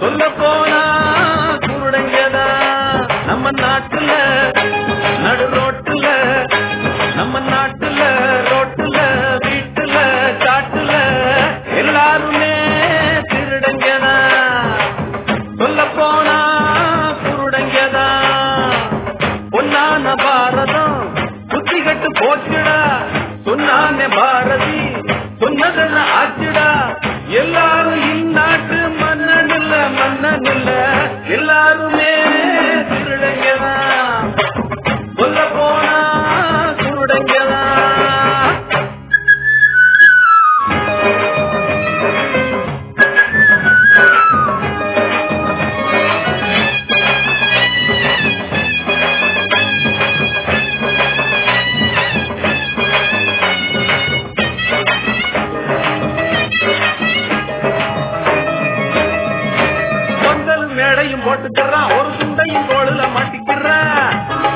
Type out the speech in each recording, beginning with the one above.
சொல்ல போனா குருடங்கதா நம்ம நாட்டுல நடு ரோட்டுல நம்ம நாட்டுல ரோட்டுல வீட்டுல காட்டுல எல்லாருமே திருடங்கதா சொல்ல போனா குருடங்கதா பொன்னான பாரதம் புத்தி கட்டு போச்சுடா சொன்னானே பாரதி சொன்னதெல்லாம் ஆச்சுடா எல்லாரும் இந்நாட்டு மன்னன் இல்ல மன்னன் இல்ல எல்லாருமே திருடங்கதான் சொல்ல போனா குருடங்கதான் பொங்கலும் மேடையும் போட்டுக்கிறான் ஒரு சுண்டையும் கோளுல மாட்டிக்கிறான்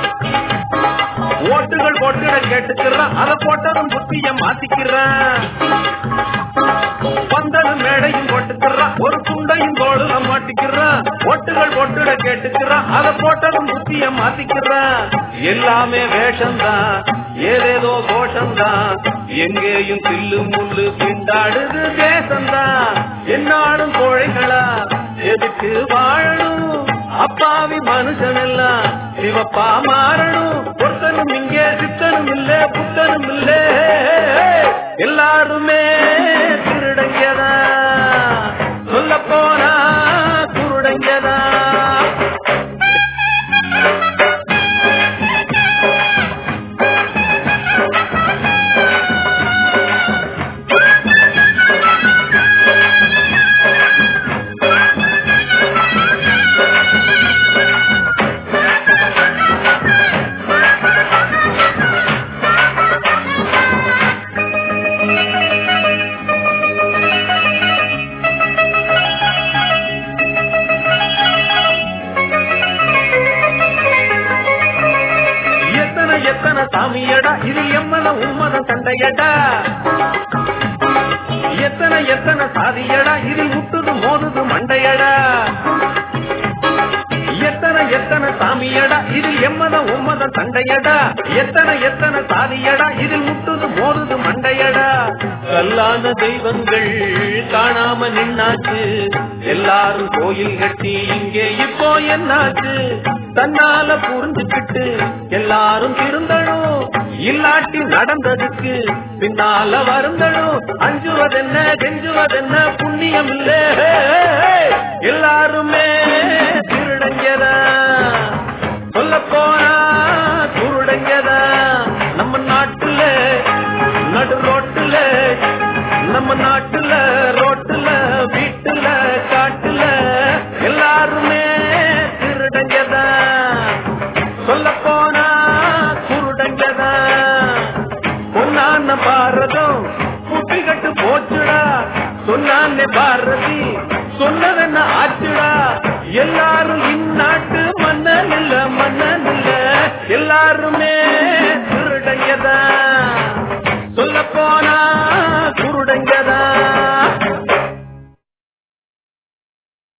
ஓட்டுகள் போட்டுட கேட்டுக்கிறான் அத போட்டதும் புத்திய மாத்திக்கிறான் பந்தலும் மேடையும் போட்டுக்கிறான் ஒரு சுண்டையும் கோளுல மாட்டிக்கிறான் ஓட்டுகள் போட்டுட கேட்டுக்கிறான் அத போட்டதும் புத்திய மாத்திக்கிறான் எல்லாமே வேஷம்தான் ஏதேதோ கோஷம்தான் எங்கேயும் தில்லு முள்ளு பிண்டாடுது தேசம்தான் என்னாலும் கோழைகளா எதுக்கு வாழணும் அப்பாவி மனுஷன் எல்லாம் சிவப்பா மாறணும் ஒருத்தனும் இங்கே சித்தனும் இல்ல புத்தனும் இல்ல எல்லாருமே திருடங்கதா சொல்ல போனா குருடங்கதா எத்தனை எத்தனை சாமியடா இது எம்மன உம்மத சண்டையடா எத்தனை எத்தனை சாதியடா இது முட்டுது மோதுது மண்டையடா எத்தனை எத்தனை சாமியடா இதில் எம்மத உம்மத சண்டையடா எத்தனை எத்தனை சாதியடா இதில் முட்டுது மோதுது மண்டையடா கல்லான தெய்வங்கள் காணாம நின்னாச்சு எல்லாரும் கோயில் கட்டி இங்கே இப்போ என்னாச்சு தன்னால புரிஞ்சுக்கிட்டு எல்லாரும் திருந்தணும் இல்லாட்டி நடந்ததுக்கு பின்னால வருந்தணும் அஞ்சுவதென்ன கெஞ்சுவதென்ன புண்ணியம் இல்ல எல்லாருமே திருடங்கதா சொல்ல போனா குருடங்கதா நம்ம நாட்டுல நடு ரோட்டுல நம்ம நாட்டுல ரோட்டுல வீட்டுல காட்டுல எல்லாருமே திருடங்கதா சொல்ல போனா குருடங்கதா பொன்னான பாரதம் புத்தி கட்டு போச்சுடா சொன்னானே பாரதி சொன்னதென்ன ஆச்சுடா எல்லாரும் இந்நாட்டு மன்னன் இல்ல மன்னன் இல்ல எல்லாருமே திருடங்கதா